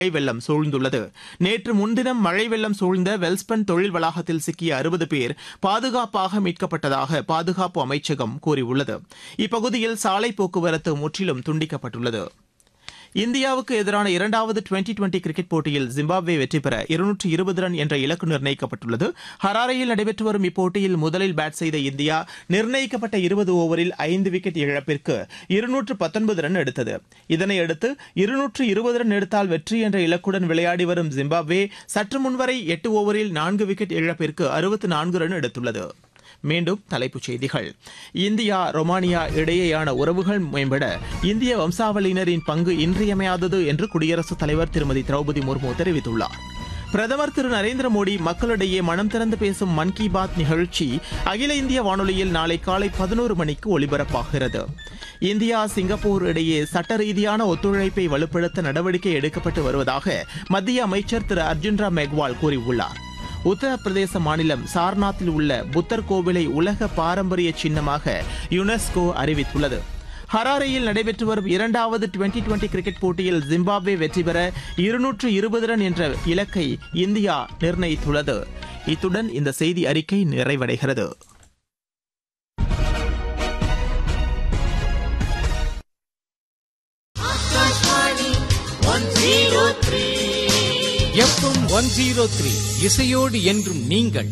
மழை வெள்ளம் சூழ்ந்துள்ளது நேற்று முன்தினம் மழை வெள்ளம் சூழ்ந்த வெல்ஸ்பன் தொழில் வளாகத்தில் சிக்கிய அறுபது பேர் பாதுகாப்பாக மீட்கப்பட்டதாக பாதுகாப்பு அமைச்சகம் கூறியுள்ளது இப்பகுதியில் சாலை போக்குவரத்து முற்றிலும் துண்டிக்கப்பட்டுள்ளது இந்தியாவுக்கு எதிரான இரண்டாவது டுவெண்டி டுவெண்டி கிரிக்கெட் போட்டியில் ஜிம்பாப்வே வெற்றி பெற இருநூற்று இருபது ரன் என்ற இலக்கு நிர்ணயிக்கப்பட்டுள்ளது ஹராரையில் நடைபெற்று வரும் இப்போட்டியில் முதலில் பேட் செய்த இந்தியா நிர்ணயிக்கப்பட்ட இருபது ஓவரில் ஐந்து விக்கெட் இழப்பிற்கு இருநூற்று பத்தொன்பது ரன் எடுத்தது இதனையடுத்து இருநூற்று இருபது ரன் எடுத்தால் வெற்றி என்ற இலக்குடன் விளையாடி வரும் ஜிம்பாப்வே சற்று முன்வரை எட்டு ஓவரில் நான்கு விக்கெட் இழப்பிற்கு அறுபத்து நான்கு ரன் எடுத்துள்ளது மீண்டும் தலைப்புச் செய்திகள் இந்தியா ரொமானியா இடையேயான உறவுகள் மேம்பட இந்திய வம்சாவளியினரின் பங்கு இன்றியமையாதது என்று குடியரசுத் தலைவர் திருமதி திரௌபதி முர்மு தெரிவித்துள்ளார் பிரதமர் திரு நரேந்திர மோடி மக்களிடையே மனம் திறந்து பேசும் மன் கி பாத் நிகழ்ச்சி அகில இந்திய வானொலியில் நாளை காலை பதினோரு மணிக்கு ஒலிபரப்பாகிறது இந்தியா சிங்கப்பூர் இடையே சட்ட ரீதியான ஒத்துழைப்பை வலுப்படுத்த நடவடிக்கை எடுக்கப்பட்டு வருவதாக மத்திய அமைச்சர் திரு அர்ஜுன் ராம் மெக்வால் கூறியுள்ளார் உத்தரப்பிரதேச மாநிலம் சார்நாத்தில் உள்ள புத்தர் கோவிலை உலக பாரம்பரிய சின்னமாக யுனெஸ்கோ அறிவித்துள்ளது ஹராரையில் நடைபெற்று வரும் இரண்டாவது டுவெண்டி டுவெண்டி கிரிக்கெட் போட்டியில் ஜிம்பாப்வே வெற்றி பெற இருநூற்று இருபது ரன் என்ற இலக்கை இந்தியா நிர்ணயித்துள்ளது இத்துடன் இந்த செய்தி அறிக்கை நிறைவடைகிறது எஃப்எம் ஒன் ஜீரோ த்ரீ இசையோடு என்றும் நீங்கள்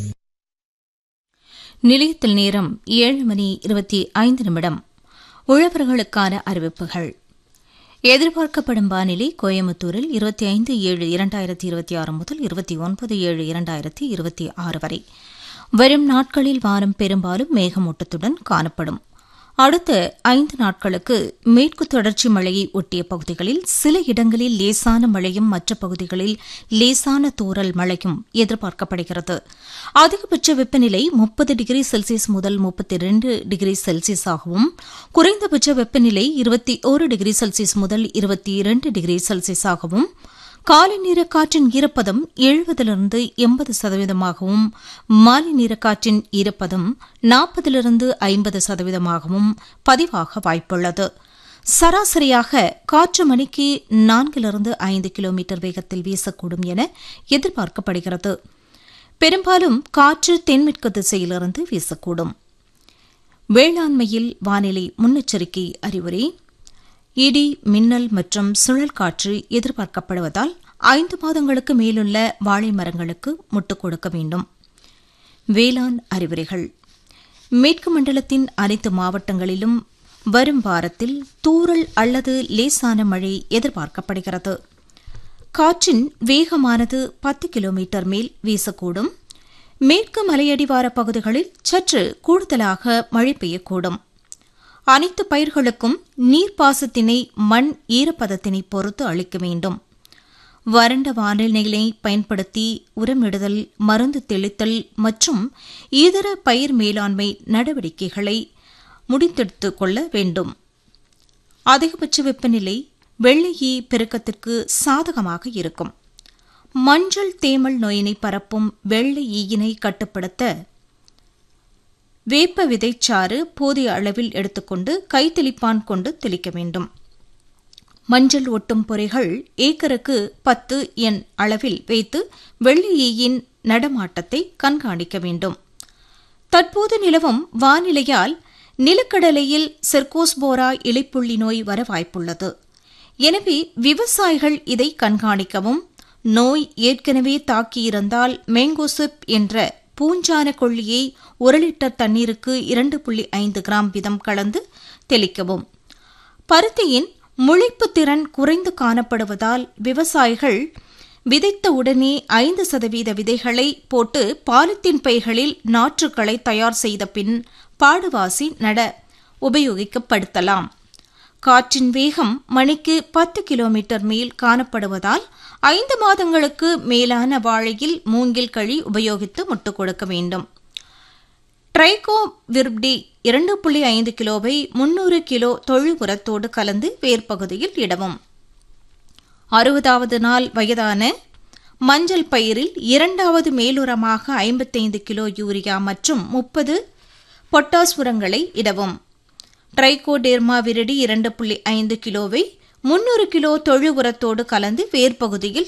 நிலையத்தில் நேரம் ஏழு மணி இருபத்தி ஐந்து நிமிடம் உழவர்களுக்கான அறிவிப்புகள் எதிர்பார்க்கப்படும் வானிலை கோயம்புத்தூரில் இருபத்தி ஐந்து ஏழு இரண்டாயிரத்தி இருபத்தி ஆறு முதல் இருபத்தி ஒன்பது ஏழு இரண்டாயிரத்தி இருபத்தி ஆறு வரை வரும் நாட்களில் வானம் பெரும்பாலும் மேகமூட்டத்துடன் காணப்படும் அடுத்த ஐந்து நாட்களுக்கு மேற்கு தொடர்ச்சி மழையை ஒட்டிய பகுதிகளில் சில இடங்களில் லேசான மழையும் மற்ற பகுதிகளில் லேசான தூறல் மழையும் எதிர்பார்க்கப்படுகிறது அதிகபட்ச வெப்பநிலை முப்பது டிகிரி செல்சியஸ் முதல் முப்பத்தி இரண்டு டிகிரி செல்சியஸாகவும் குறைந்தபட்ச வெப்பநிலை இருபத்தி ஒரு டிகிரி செல்சியஸ் முதல் இருபத்தி இரண்டு டிகிரி செல்சியஸாகவும் காலை நேர காற்றின் ஈரப்பதம் எழுபதிலிருந்து எண்பது சதவீதமாகவும் மாலை நேர காற்றின் ஈரப்பதம் நாற்பதிலிருந்து ஐம்பது சதவீதமாகவும் பதிவாக வாய்ப்புள்ளது சராசரியாக காற்று மணிக்கு நான்கிலிருந்து ஐந்து கிலோமீட்டர் வேகத்தில் வீசக்கூடும் என எதிர்பார்க்கப்படுகிறது பெரும்பாலும் காற்று தென்மேற்கு திசையிலிருந்து வீசக்கூடும் வேளாண்மையில் வானிலை முன்னெச்சரிக்கை அறிவுரை இடி மின்னல் மற்றும் சுழல் காற்று எதிர்பார்க்கப்படுவதால் ஐந்து மாதங்களுக்கு மேலுள்ள வாழை மரங்களுக்கு முட்டுக் கொடுக்க வேண்டும் வேளாண் அறிவுரைகள் மேற்கு மண்டலத்தின் அனைத்து மாவட்டங்களிலும் வரும் வாரத்தில் தூறல் அல்லது லேசான மழை எதிர்பார்க்கப்படுகிறது காற்றின் வேகமானது பத்து கிலோமீட்டர் மேல் வீசக்கூடும் மேற்கு மலையடிவார பகுதிகளில் சற்று கூடுதலாக மழை பெய்யக்கூடும் அனைத்து பயிர்களுக்கும் நீர்ப்பாசத்தினை மண் ஈரப்பதத்தினை பொறுத்து அளிக்க வேண்டும் வறண்ட வானிலையை பயன்படுத்தி உரமிடுதல் மருந்து தெளித்தல் மற்றும் இதர பயிர் மேலாண்மை நடவடிக்கைகளை முடித்தெடுத்துக் கொள்ள வேண்டும் அதிகபட்ச வெப்பநிலை வெள்ளை ஈ பெருக்கத்திற்கு சாதகமாக இருக்கும் மஞ்சள் தேமல் நோயினை பரப்பும் வெள்ளை ஈயினை கட்டுப்படுத்த வேப்ப விதைச்சாறு போதிய அளவில் எடுத்துக்கொண்டு கைத்தெளிப்பான் கொண்டு தெளிக்க வேண்டும் மஞ்சள் ஒட்டும் பொறைகள் ஏக்கருக்கு பத்து எண் அளவில் வைத்து வெள்ளையின் நடமாட்டத்தை கண்காணிக்க வேண்டும் தற்போது நிலவும் வானிலையால் நிலக்கடலையில் செர்கோஸ்போரா இலைப்புள்ளி நோய் வர வாய்ப்புள்ளது எனவே விவசாயிகள் இதை கண்காணிக்கவும் நோய் ஏற்கனவே தாக்கியிருந்தால் மேங்கோசிப் என்ற பூஞ்சான கொல்லியை ஒரு லிட்டர் தண்ணீருக்கு இரண்டு புள்ளி ஐந்து கிராம் வீதம் கலந்து தெளிக்கவும் பருத்தியின் முளைப்பு திறன் குறைந்து காணப்படுவதால் விவசாயிகள் விதைத்த உடனே ஐந்து சதவீத விதைகளை போட்டு பாலித்தீன் பைகளில் நாற்றுக்களை தயார் செய்த பின் பாடுவாசி நட உபயோகிக்கப்படுத்தலாம் காற்றின் வேகம் மணிக்கு பத்து கிலோமீட்டர் மேல் காணப்படுவதால் ஐந்து மாதங்களுக்கு மேலான வாழையில் மூங்கில் கழி உபயோகித்து முட்டுக் கொடுக்க வேண்டும் ட்ரைகோ விர்ப்டி இரண்டு புள்ளி ஐந்து கிலோவை முன்னூறு கிலோ தொழு உரத்தோடு கலந்து வேர்ப்பகுதியில் இடவும் அறுபதாவது நாள் வயதான மஞ்சள் பயிரில் இரண்டாவது மேலுரமாக ஐம்பத்தைந்து கிலோ யூரியா மற்றும் முப்பது பொட்டாஸ் உரங்களை இடவும் ட்ரைகோடேர்மா விரடி இரண்டு புள்ளி ஐந்து கிலோவை முன்னூறு கிலோ தொழு உரத்தோடு கலந்து வேர்ப்பகுதியில்